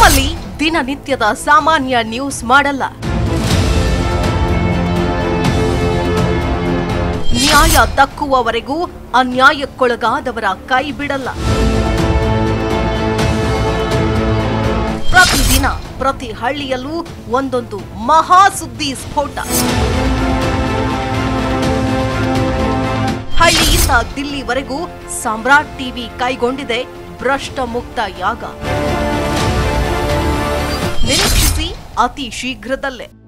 ನಮ್ಮಲ್ಲಿ ದಿನನಿತ್ಯದ ಸಾಮಾನ್ಯ ನ್ಯೂಸ್ ಮಾಡಲ್ಲ ನ್ಯಾಯ ದಕ್ಕುವವರೆಗೂ ಅನ್ಯಾಯಕ್ಕೊಳಗಾದವರ ಕೈ ಬಿಡಲ್ಲ ಪ್ರತಿದಿನ ಪ್ರತಿ ಹಳ್ಳಿಯಲ್ಲೂ ಒಂದೊಂದು ಮಹಾ ಸುದ್ದಿ ಸ್ಫೋಟ ಹಳ್ಳಿಯಿಂದ ದಿಲ್ಲಿವರೆಗೂ ಸಾಮ್ರಾಟ್ ಟಿವಿ ಕೈಗೊಂಡಿದೆ ಭ್ರಷ್ಟ ಮುಕ್ತ ಯಾಗ ನಿರೀಕ್ಷಿಸಿ ಅತಿ ಶೀಘ್ರದಲ್ಲೇ